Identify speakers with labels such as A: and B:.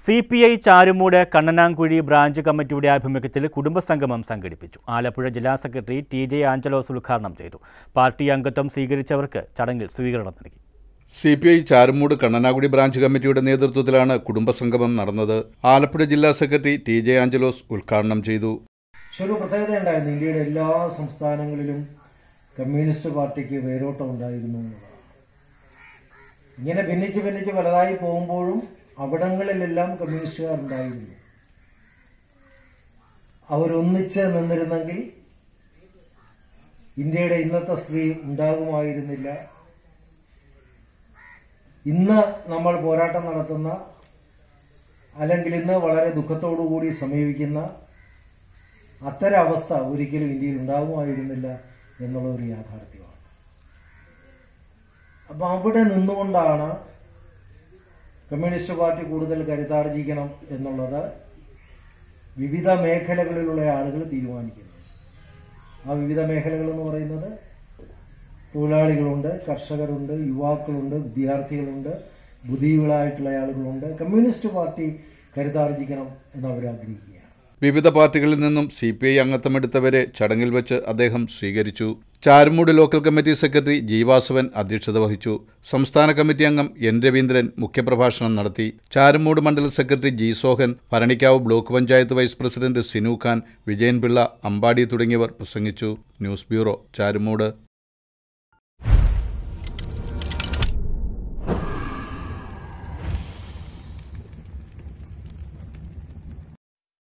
A: C P I Charummoodu Kannanankuzhi branch കമ്മിറ്റിയുടെ ആഭിമുഖ്യത്തിൽ കുടുംബസംഗമം സംഘടിപ്പിച്ചു ആലപ്പുഴ ജില്ലാ സെക്രട്ടറി ടി ജെ ആഞ്ചലോസ് ഉദ്ഘാടനം ചെയ്തു പാർട്ടി അംഗത്വം സ്വീകരിച്ചവർക്ക് ചടങ്ങിൽ സ്വീകരണം നൽകി
B: C P I Charummoodu Kannanakudi branch കമ്മിറ്റിയുടെ നേതൃത്വത്തിലാണ് കുടുംബസംഗമം നടന്നത് ആലപ്പുഴ ജില്ലാ സെക്രട്ടറി ടി ജെ ആഞ്ചലോസ് ഉദ്ഘാടനം ചെയ്തു
C: പക്ഷെ ഒരു പ്രത്യേകത ഉണ്ടായിരുന്നു ഇന്ത്യയുടെ എല്ലാ സംസ്ഥാനങ്ങളിലും കമ്മ്യൂണിസ്റ്റ് പാർട്ടിക്ക് വേരോട്ടം ഉണ്ടായിരുന്നു എന്നുള്ളതാണ് ഇങ്ങനെ ഭിന്നിച്ച് ഭിന്നിച്ച് വലുതായി പോകുമ്പോഴും അവിടങ്ങളിലെല്ലാം കമ്മ്യൂണിസ്റ്റുകാർ ഉണ്ടായിരുന്നു അവരൊന്നിച്ച് നിന്നിരുന്നെങ്കിൽ ഇന്ത്യയുടെ ഇന്നത്തെ സ്ഥിതി ഉണ്ടാകുമായിരുന്നില്ല ഇന്ന് നമ്മൾ പോരാട്ടം നടത്തുന്ന അല്ലെങ്കിൽ ഇന്ന് വളരെ ദുഃഖത്തോടുകൂടി സമീപിക്കുന്ന അത്തരം അവസ്ഥ ഒരിക്കലും ഇന്ത്യയിൽ ഉണ്ടാകുമായിരുന്നില്ല എന്നുള്ള ഒരു യാഥാർത്ഥ്യമാണ് അപ്പൊ അവിടെ നിന്നുകൊണ്ടാണ് കമ്മ്യൂണിസ്റ്റ് പാർട്ടി കൂടുതൽ കരുത്താർജിക്കണം എന്നുള്ളത് വിവിധ മേഖലകളിലുള്ള ആളുകൾ തീരുമാനിക്കുന്നത് ആ വിവിധ മേഖലകൾ എന്ന് പറയുന്നത് തൊഴിലാളികളുണ്ട് കർഷകരുണ്ട് യുവാക്കളുണ്ട് വിദ്യാർത്ഥികളുണ്ട് ബുദ്ധികളായിട്ടുള്ള ആളുകളുണ്ട് കമ്മ്യൂണിസ്റ്റ് പാർട്ടി കരുത്താർജിക്കണം എന്ന് അവർ ആഗ്രഹിക്കുകയാണ്
B: വിവിധ പാർട്ടികളിൽ നിന്നും സി പി ഐ അംഗത്വമെടുത്തവരെ ചടങ്ങിൽ വെച്ച് അദ്ദേഹം സ്വീകരിച്ചു Charummoodu local committee secretary Jeevasavan അധ്യക്ഷത വഹിച്ചു സംസ്ഥാന കമ്മിറ്റി അംഗം എൻ രവീന്ദ്രൻ മുഖ്യപ്രഭാഷണം നടത്തി ചാരുമൂട് മണ്ഡലം secretary G Sohan Bharanikkavu block panchayat vice president Sinu Khan Vijayanpillai Ambadi തുടങ്ങിയവർ പ്രസംഗിച്ചു ന്യൂസ് ബ്യൂറോ ചാരുമൂട്